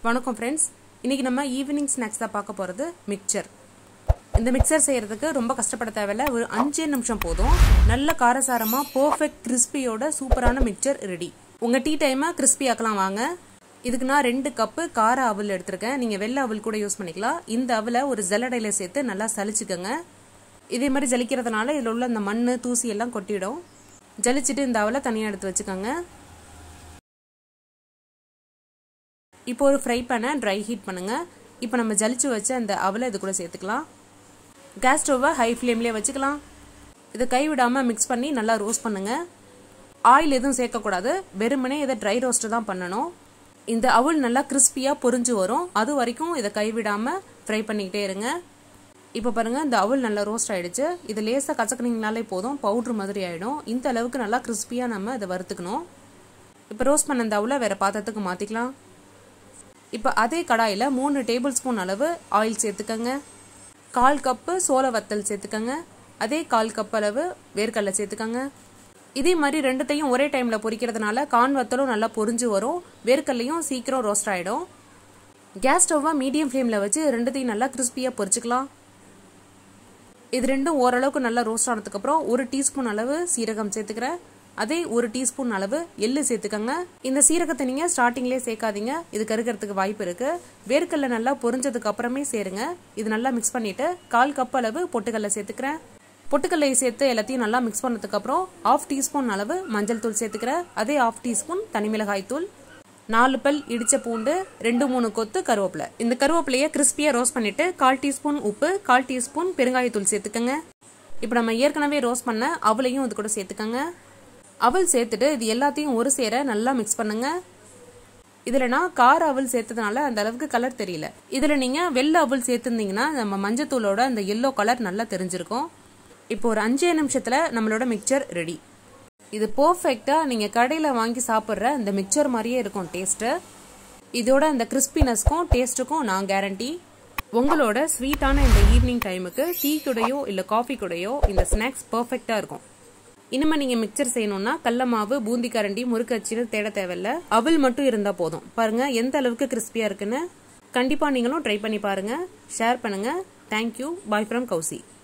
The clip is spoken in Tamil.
வணக்கம் ஃப்ரெண்ட்ஸ் இன்னைக்கு நம்ம ஈவினிங் ஸ்நாக்ஸ் தான் பார்க்க போகிறது மிக்சர் இந்த மிக்சர் செய்யறதுக்கு ரொம்ப கஷ்டப்பட தேவையில்ல ஒரு அஞ்சே நிமிஷம் போதும் நல்ல காரசாரமாக பர்ஃபெக்ட் கிறிஸ்பியோட சூப்பரான மிக்சர் ரெடி உங்கள் டீ டைமை கிறிஸ்பி ஆக்கலாம் வாங்க இதுக்கு நான் ரெண்டு கப்பு கார அவல் எடுத்திருக்கேன் நீங்கள் வெள்ளை அவல் கூட யூஸ் பண்ணிக்கலாம் இந்த அவலை ஒரு ஜல்லடையில் சேர்த்து நல்லா சலிச்சுக்கோங்க இதே மாதிரி ஜலிக்கிறதுனால இதில் உள்ள அந்த மண் தூசி எல்லாம் கொட்டிடும் ஜலிச்சுட்டு இந்த அவலை தனியாக எடுத்து வச்சுக்கோங்க இப்போ ஒரு ஃப்ரை பேனை ட்ரை ஹீட் பண்ணுங்கள் இப்போ நம்ம ஜலிச்சு வச்ச அந்த அவலை இது கூட சேர்த்துக்கலாம் கேஸ் ஸ்டவ்வை ஹை ஃப்ளேம்லேயே வச்சுக்கலாம் இதை கைவிடாமல் மிக்ஸ் பண்ணி நல்லா ரோஸ்ட் பண்ணுங்கள் ஆயில் எதுவும் சேர்க்கக்கூடாது வெறுமனே இதை ட்ரை ரோஸ்ட்டு தான் பண்ணணும் இந்த அவல் நல்லா கிறிஸ்பியாக பொரிஞ்சு வரும் அது வரைக்கும் இதை கைவிடாமல் ஃப்ரை பண்ணிக்கிட்டே இருங்க இப்போ பாருங்கள் இந்த அவல் நல்லா ரோஸ்ட் ஆகிடுச்சு இது லேசாக கச்சக்கினீங்கனாலே போதும் பவுட்ரு மாதிரி ஆகிடும் இந்த அளவுக்கு நல்லா கிறிஸ்பியாக நம்ம இதை வறுத்துக்கணும் இப்போ ரோஸ்ட் பண்ண இந்த அவலை வேறு பாத்திரத்துக்கு மாற்றிக்கலாம் இப்போ அதே கடாயில் மூணு டேபிள் ஸ்பூன் அளவு ஆயில் சேர்த்துக்கங்க கால் கப்பு சோள வத்தல் சேர்த்துக்கங்க அதே கால் கப் அளவு வேர்க்கடலை சேர்த்துக்கங்க இதே மாதிரி ரெண்டுத்தையும் ஒரே டைமில் பொரிக்கிறதுனால கான் வத்தலும் நல்லா பொரிஞ்சு வரும் வேர்க்கடலையும் சீக்கிரம் ரோஸ்ட் ஆகிடும் கேஸ் ஸ்டவ்வை மீடியம் ஃப்ளேமில் வச்சு ரெண்டுத்தையும் நல்லா கிறிஸ்பியாக பொரிச்சுக்கலாம் இது ரெண்டும் ஓரளவுக்கு நல்லா ரோஸ்ட் ஆனதுக்கப்புறம் ஒரு டீஸ்பூன் அளவு சீரகம் சேர்த்துக்கிறேன் அதே ஒரு டீஸ்பூன் அளவு எள்ளு சேர்த்துக்கோங்க இந்த சீரகத்தை நீங்கள் ஸ்டார்டிங்லேயே சேர்க்காதீங்க இது கருக்கிறதுக்கு வாய்ப்பு இருக்கு வேர்க்கடலை நல்லா பொரிஞ்சதுக்கு அப்புறமே சேருங்க இது நல்லா மிக்ஸ் பண்ணிட்டு கால் கப் அளவு பொட்டுக்கடலை சேர்த்துக்கிறேன் பொட்டுக்கல்லையை சேர்த்து எல்லாத்தையும் நல்லா மிக்ஸ் பண்ணதுக்கு அப்புறம் ஆஃப் டீஸ்பூன் அளவு மஞ்சள் தூள் சேர்த்துக்கிறேன் அதே ஆஃப் டீஸ்பூன் தனிமிளகாய் தூள் நாலு பல் இடிச்ச பூண்டு ரெண்டு மூணு கொத்து கருவேப்பிலை இந்த கருவேப்பிலையை கிறிஸ்பியாக ரோஸ்ட் பண்ணிட்டு கால் டீஸ்பூன் உப்பு கால் டீஸ்பூன் பெருங்காயத்தூள் சேர்த்துக்கங்க இப்போ நம்ம ஏற்கனவே ரோஸ்ட் பண்ண அவளையும் இது கூட சேர்த்துக்கங்க அவல் சேர்த்துட்டு இது எல்லாத்தையும் ஒரு சேர நல்லா மிக்ஸ் பண்ணுங்க இதில் நான் கார அவல் சேர்த்ததுனால அந்த அளவுக்கு கலர் தெரியல இதில் நீங்கள் வெள்ளை அவல் சேர்த்துருந்தீங்கன்னா நம்ம மஞ்சத்தூளோட அந்த எல்லோ கலர் நல்லா தெரிஞ்சிருக்கும் இப்போ ஒரு அஞ்சே நிமிஷத்தில் நம்மளோட மிக்சர் ரெடி இது பர்ஃபெக்டாக நீங்கள் கடையில் வாங்கி சாப்பிட்ற இந்த மிக்சர் மாதிரியே இருக்கும் டேஸ்ட்டு இதோட அந்த கிறிஸ்பினஸ்க்கும் டேஸ்ட்டுக்கும் நான் கேரண்டி உங்களோட ஸ்வீட்டான இந்த ஈவினிங் டைமுக்கு டீ கூடயோ இல்லை காஃபி கூடயோ இந்த ஸ்நாக்ஸ் பர்ஃபெக்டாக இருக்கும் இனிமே நீங்க மிக்சர் செய்யணும்னா கடல மாவு பூந்தி கரண்டி முறுக்கு அச்சின்னு தேட தேவையில்ல அவல் மட்டும் இருந்தா போதும் பாருங்க எந்த அளவுக்கு கிறிஸ்பியா இருக்குன்னு கண்டிப்பா நீங்களும் ட்ரை பண்ணி பாருங்க ஷேர் பண்ணுங்க தேங்க்யூ பாய் ஃப்ரம் கௌசி